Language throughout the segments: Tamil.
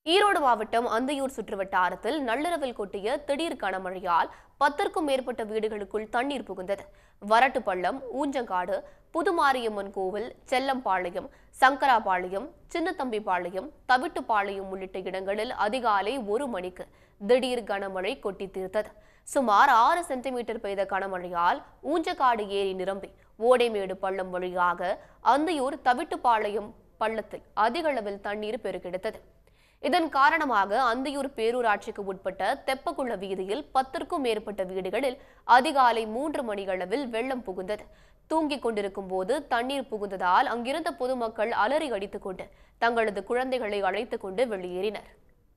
ஈரோடு மாவட்டம் அந்தியூர் சுற்றுவட்டாரத்தில் நள்ளிரவில் கொட்டிய திடீர் கனமழையால் பத்திற்கும் மேற்பட்ட வீடுகளுக்குள் தண்ணீர் புகுந்தது வரட்டு பள்ளம் ஊஞ்சங்காடு புதுமாரியம்மன் கோவில் செல்லம்பாளையம் சங்கராபாளையம் சின்னத்தம்பிபாளையம் தவிட்டுப்பாளையம் உள்ளிட்ட இடங்களில் அதிகாலை ஒரு மணிக்கு திடீர் கனமழை கொட்டி தீர்த்தது சுமார் ஆறு சென்டிமீட்டர் பெய்த கனமழையால் ஊஞ்சக்காடு ஏரி நிரம்பி ஓடைமேடு பள்ளம் வழியாக அந்தியூர் தவிட்டுப்பாளையம் பள்ளத்தில் அதிக அளவில் தண்ணீர் பெருக்கெடுத்தது இதன் காரணமாக அந்தியூர் பேரூராட்சிக்கு உட்பட்ட தெப்பக்குள வீதியில் பத்திற்கும் மேற்பட்ட வீடுகளில் அதிகாலை மூன்று மணியளவில் வெள்ளம் புகுந்தது தூங்கிக் கொண்டிருக்கும் போது தண்ணீர் புகுந்ததால் அங்கிருந்த பொதுமக்கள் அலறி அடித்துக் கொண்டு தங்களது குழந்தைகளை அழைத்துக் கொண்டு வெளியேறினர்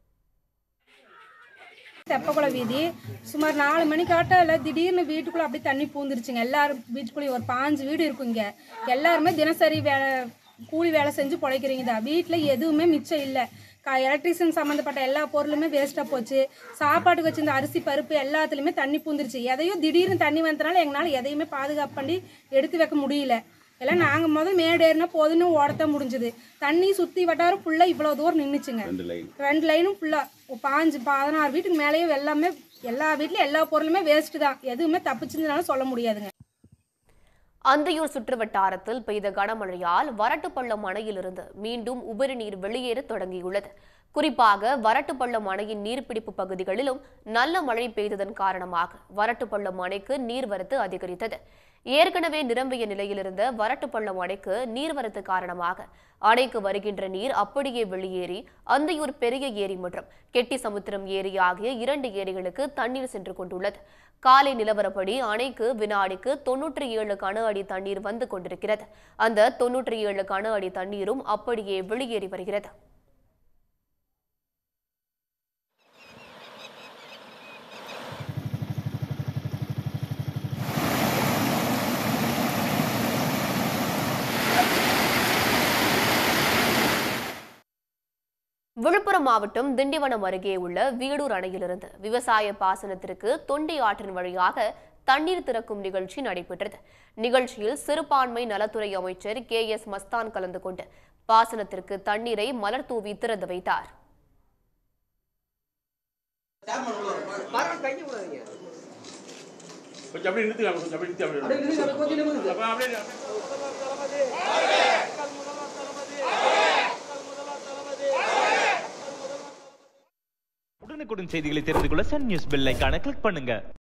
தெப்பக்குள வீதி சுமார் நாலு மணி காட்டால திடீர்னு வீட்டுக்குள்ள அப்படியே தண்ணி பூந்துருச்சுங்க எல்லாரும் வீட்டுக்குள்ளேயும் ஒரு பாஞ்சு வீடு இருக்கும் இங்க எல்லாருமே தினசரி வேலை கூலி வேலை செஞ்சு பிழைக்கிறீங்க தான் வீட்டில் எதுவுமே மிச்சம் இல்லை கா எலக்ட்ரிஷியன் சம்மந்தப்பட்ட எல்லா பொருளுமே வேஸ்ட்டாக போச்சு சாப்பாட்டுக்கு வச்சிருந்த அரிசி பருப்பு எல்லாத்துலேயுமே தண்ணி பூந்துருச்சு எதையும் திடீர்னு தண்ணி வந்தனால எங்களால் எதையுமே பாதுகாப்பு பண்ணி எடுத்து வைக்க முடியல எல்லாம் நாங்கள் முதல் மேடு ஏறினா போதுன்னு ஓடத்தான் முடிஞ்சுது தண்ணி சுற்றி வட்டாரம் ஃபுல்லாக இவ்வளோ தூரம் நின்றுச்சுங்க ரெண்டு லைனும் ஃபுல்லாக பாஞ்சு பதினாறு வீட்டுக்கு மேலேயே எல்லாமே எல்லா வீட்லையும் எல்லா பொருளுமே வேஸ்ட்டு தான் எதுவுமே தப்பிச்சுனாலும் சொல்ல முடியாதுங்க அந்தியூர் சுற்றுவட்டாரத்தில் பெய்த கனமழையால் வரட்டுப்பள்ளம் அணையிலிருந்து மீண்டும் உபரி நீர் வெளியேற தொடங்கியுள்ளது குறிப்பாக வரட்டுப்பள்ளம் அணையின் நீர்பிடிப்பு பகுதிகளிலும் நல்ல மழை பெய்ததன் காரணமாக வரட்டுப்பள்ளம் அணைக்கு நீர்வரத்து அதிகரித்தது ஏற்கனவே நிரம்பிய நிலையில் இருந்த வரட்டுப்பள்ளம் அணைக்கு நீர்வரத்து காரணமாக அணைக்கு வருகின்ற நீர் அப்படியே வெளியேறி அந்தியூர் பெரிய ஏரி மற்றும் கெட்டி சமுத்திரம் ஏரி ஆகிய இரண்டு ஏரிகளுக்கு தண்ணீர் சென்று கொண்டுள்ளது காலை நிலவரப்படி அணைக்கு வினாடிக்கு தொன்னூற்றி ஏழு கன அடி தண்ணீர் வந்து கொண்டிருக்கிறது அந்த தொன்னூற்றி ஏழு கன அடி தண்ணீரும் அப்படியே வெளியேறி வருகிறது விழுப்புரம் மாவட்டம் திண்டிவனம் அருகே உள்ள வீடூர் அணையிலிருந்து விவசாய பாசனத்திற்கு தொண்டி ஆற்றின் வழியாக தண்ணீர் திறக்கும் நிகழ்ச்சி நடைபெற்றது நிகழ்ச்சியில் சிறுபான்மை நலத்துறை அமைச்சர் கே எஸ் மஸ்தான் கலந்து கொண்டு பாசனத்திற்கு தண்ணீரை மலர் தூவி திறந்து வைத்தார் கொஞ்சம் அப்படியே நிறுத்துங்க கொஞ்சம் அப்படியே நிறுத்தி அப்படியே அப்ப அப்படியே உடனுக்குடன் செய்திகளை தெரிந்து கொள்ள சன் நியூஸ் பெல் ஐகானை கிளிக் பண்ணுங்க